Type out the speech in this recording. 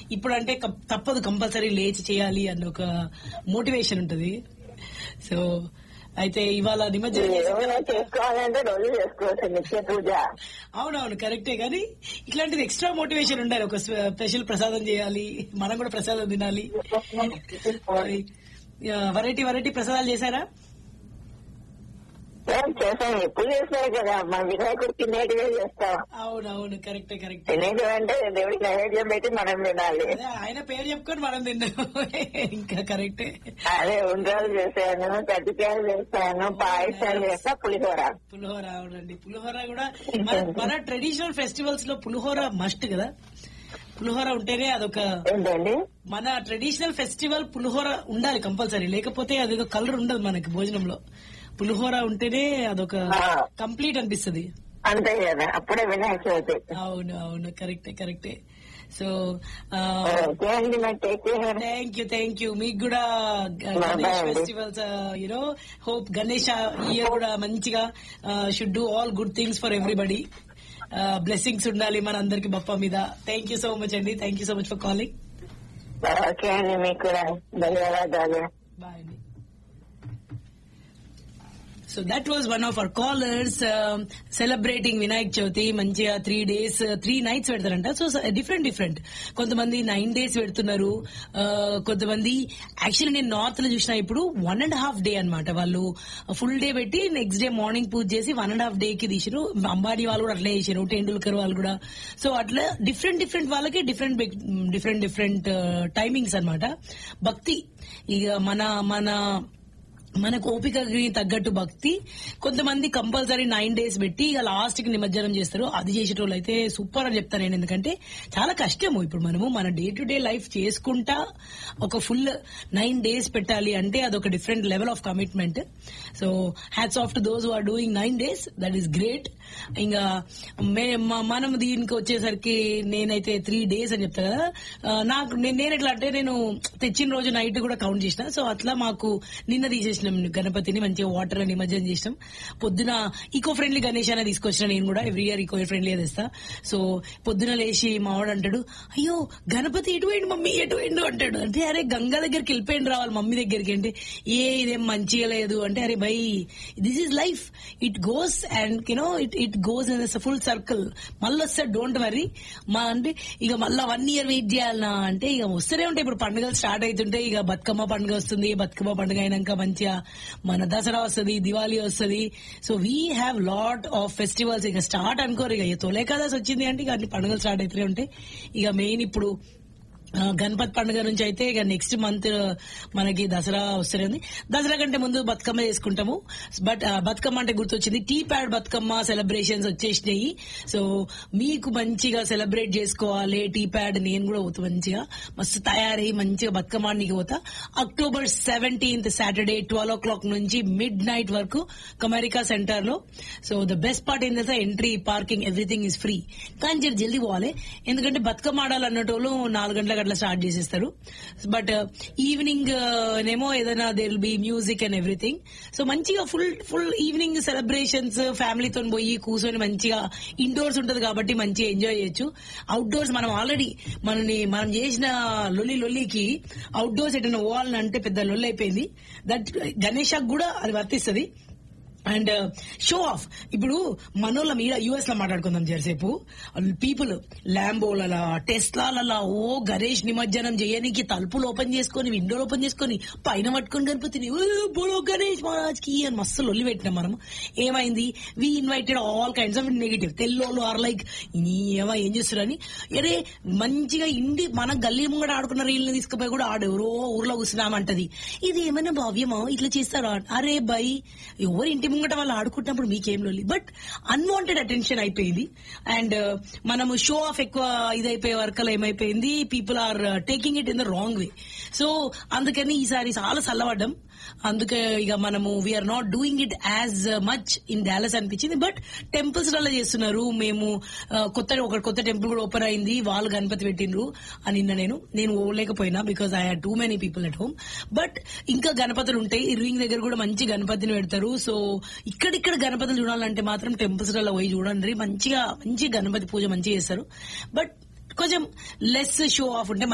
ఇప్పుడు అంటే కప్- తప్పదు కంపల్సరీ లేచి చేయాలి అన్న ఒక మోటివేషన్ ఉంటది సో అయితే ఇవాళ నిమజ్జనం చేసే- ఏమైనా చేసుకోవాలంటే రోజు చేసుకోవచ్చు నిత్య పూజ అవునవును కరెక్టే కానీ ఇట్లాంటిది ఎక్స్ట్రా మోటివేషన్ ఉండాలి ఒక స్పెషల్ ప్రసాదం చేయాలి మనం కూడా ప్రసాదం తినాలి వెరైటీ వెరైటీ ప్రసాదాలు చేశారా ఏం చేసాం ఎప్పుడు చేస్తారు కదా మన వినాయకుడు తినేటివే చేస్తాం అవునవును కరెక్టే కరెక్టే తినేటివి అంటే దేవుడికి నైవేద్యం పెట్టి మనం తినాలి అదే ఆయన పేరు చెప్పుకొని మనం తిన్నాం ఇంకా కరెక్టే అదే ఉండ్రాలు చేశాను కజ్జికాయలు చేస్తాను పాయసాలు చేస్తా పులిహోర పులిహోర అవునండి పులిహోర కూడా మన మన ట్రెడిషనల్ ఫెస్టివల్స్ లో పులిహోర మస్ట్ కదా పులిహోర ఉంటేనే అదొక ఏంటండి మన ట్రెడిషనల్ ఫెస్టివల్ పులిహోర ఉండాలి కంపల్సరీ లేకపోతే అదేదో కలర్ ఉండదు మనకి భోజనంలో పులిహోర ఉంటేనే అదొక ఆ. కంప్లీట్ అనిపిస్తుంది అంతే కదా అప్పుడే వినాయక చవితి అవును అవును కరెక్టే కరెక్టే సో ఓకే అండి మరి take care thank you thank you మీకు కూడా Ganesh Bye-bye. Festivals you know hope Ganesh year కూడా మంచిగా should do all good things for everybody blessings ఉండాలి మన అందరికి బప్ప మీద థ్యాంక్ యూ సో మచ్ అండి thank you so much for calling okay అండి మీకు కూడా ధన్యవాదాలు బాయ్ అండి so that was one of our callers celebrating Vinayak Chavithi మంచిగా త్రీ డేస్ త్రీ నైట్స్ పెడతారంట సో డిఫరెంట్ డిఫరెంట్ కొంతమంది నైన్ డేస్ పెడుతున్నారు Uh, కొంతమంది యాక్చువల్లీ నేను నార్త్ లో చూసిన ఇప్పుడు వన్ అండ్ హాఫ్ డే అన్నమాట వాళ్ళు ఫుల్ డే పెట్టి నెక్స్ట్ డే మార్నింగ్ పూజ చేసి వన్ అండ్ హాఫ్ డే కి తీసిరు అంబానీ వాళ్ళు కూడా అట్లే చేసారు టెండూల్కర్ వాళ్ళు కూడా సో అట్లా డిఫరెంట్ డిఫరెంట్ వాళ్ళకి డిఫరెంట్ డిఫరెంట్ డిఫరెంట్ టైమింగ్స్ అన్నమాట భక్తి ఇక మన మన మనకు ఓపికకి తగ్గట్టు భక్తి కొంతమంది కంపల్సరీ నైన్ డేస్ పెట్టి ఇక లాస్ట్ కి నిమజ్జనం చేస్తారు అది చేసేటోళ్ళు అయితే సూపర్ అని చెప్తాను నేను ఎందుకంటే చాలా కష్టము ఇప్పుడు మనము మన డే టు డే లైఫ్ చేసుకుంటా ఒక ఫుల్ నైన్ డేస్ పెట్టాలి అంటే అదొక different level of commitment so hats off to those are doing nine days that is great ఇంకా మే- మ- మనం దీనికి వచ్చేసరికి నేనైతే త్రీ డేస్ అని చెప్తా కదా ఆ, నాకు నేను నేను ఎట్లా అంటే నేను తెచ్చిన రోజు నైట్ కూడా కౌంట్ చేసిన సో అట్లా మాకు నిన్న తీసేసినాం గణపతిని మంచిగా వాటర్ లో నిమజ్జనం చేసినాం పొద్దున ఈకో ఫ్రెండ్లీ గణేష్ అనే తీసుకొచ్చిన నేను కూడా ఎవ్రీ ఇయర్ ఈకో ఫ్రెండ్లీ తెస్తా సో పొద్దున లేచి మావాడు అంటాడు అయ్యో గణపతి ఎటు పోయిండు మమ్మీ ఎటు పోయిండు అంటాడు అంటే అరే గంగా దగ్గరికి వెళ్ళిపోయింది రావాలి మమ్మీ దగ్గరికి అంటే ఏ ఇదేం మంచిగా లేదు అంటే అరే by this is life it goes and you know it it goes in full circle మళ్ళీ వస్తే డోంట్ వరీ మా అంటే ఇక మళ్ళీ వన్ ఇయర్ వెయిట్ చేయాలనా అంటే ఇక వస్తూనే ఉంటాయి ఇప్పుడు పండుగలు స్టార్ట్ అవుతుంటే ఇక బతుకమ్మ పండుగ వస్తుంది బతుకమ్మ పండుగ అయినాక మంచిగా మన దసరా వస్తుంది దివాళీ వస్తుంది so we have lot of festivals ఇక స్టార్ట్ అనుకోరు ఇక తొలే కదా వచ్చింది అంటే ఇక అన్ని పండుగలు స్టార్ట్ అవుతూనే ఉంటాయి ఇక మెయిన్ ఇప్పుడు ఆ, గణపతి పండుగ నుంచి అయితే ఇక నెక్స్ట్ మంత్ మనకి దసరా వస్తూనే ఉంది దసరా కంటే ముందు బతుకమ్మ చేసుకుంటాము బట్ ఆ, బతుకమ్మ అంటే గుర్తొచ్చింది టీ ప్యాడ్ బతుకమ్మ సెలబ్రేషన్స్ వచ్చేసినాయి సో మీకు మంచిగా సెలబ్రేట్ చేసుకోవాలి టీ ప్యాడ్ నేను కూడా పోతా మంచిగా మస్తు తయారై మంచిగా బతుకమ్మ ఆడనీకి పోతా October seventeenth Saturday twelve o'clock నుంచి మిడ్ నైట్ వరకు అమెరికా సెంటర్ లో సో ద బెస్ట్ పార్ట్ ఏం తెలుసా entry parking everything is free కానీ జర జల్దీ పోవాలి ఎందుకంటే బతుకమ్మ ఆడాలన్నటోళ్ళు నాలుగు గంటలకు అట్లా స్టార్ట్ చేసేస్తారు బట్ ఈవినింగ్ నేమో ఏదైనా they will be music and everything so మంచిగా ఫుల్ ఫుల్ ఈవినింగ్ సెలబ్రేషన్స్ ఫ్యామిలీతో పోయి కూర్చొని మంచిగా ఇండోర్స్ ఉంటది కాబట్టి మంచిగా ఎంజాయ్ చేయొచ్చు అవుట్డోర్స్ మనం ఆల్రెడీ మనని మనం చేసిన లొల్లి లొల్లికి అవుట్డోర్స్ ఎటైనా పోవాలని అంటే పెద్ద లొల్లి అయిపోయింది దట్ గణేష్ కూడా అది వర్తిస్తుంది అండ్ షో ఆఫ్ ఇప్పుడు మనోళ్ళ మీద యుఎస్ లో మాట్లాడుకుందాం జరసేపు పీపుల్ ల్యాంబోలలా టెస్లాలలా ఓ గణేష్ నిమజ్జనం చేయడానికి తలుపులు ఓపెన్ చేసుకొని విండోలు ఓపెన్ చేసుకొని పైన పట్టుకొని గణపతిని "ఓ, బోలో గణేష్ మహారాజ్ కి అని మస్తు లొల్లి పెట్టినాం మనం ఏమైంది we invited all kinds of negative తెల్లోళ్ళు ఆర్ లైక్ ఏమో ఏం చేస్తారని అరే మంచిగా ఇండి మన గల్లీ ముంగడ ఆడుకున్న రీల్ని తీసుకుపోయి కూడా ఆడు ఎవరో ఊర్లో కూర్చున్నామంటది ఇది ఏమైనా భావ్యమా ఇట్లా చేస్తారా అరే బై ఎవరి ఇంటి ముంగట వాళ్ళు ఆడుకుంటున్నప్పుడు మీకేం లొల్లి బట్ అన్వాంటెడ్ అటెన్షన్ అయిపోయింది అండ్ మనము షో ఆఫ్ ఎక్కువ ఇదైపోయే వరకు ఏమైపోయింది people are taking it in the wrong way so అందుకని ఈసారి చాలా చల్లబడ్డం అందుకే ఇక మనము we're not doing it as much in Dallas అనిపించింది బట్ టెంపుల్స్ వల్ల చేస్తున్నారు మేము ఆ, కొత్త ఒక కొత్త టెంపుల్ కూడా ఓపెన్ అయింది వాళ్ళు గణపతి పెట్టిండ్రు అని నిన్న నేను నేను పోలేకపోయినా because I had too many people at home but ఇంకా గణపతులు ఉంటాయి ఇర్వింగ్ దగ్గర కూడా మంచి గణపతిని పెడతారు సో ఇక్కడిక్కడ గణపతులు చూడాలంటే మాత్రం టెంపుల్స్ లలో పోయి చూడండి మంచిగా మంచి గణపతి పూజ మంచిగా చేస్తారు బట్ కొంచెం లెస్ షో ఆఫ్ ఉంటే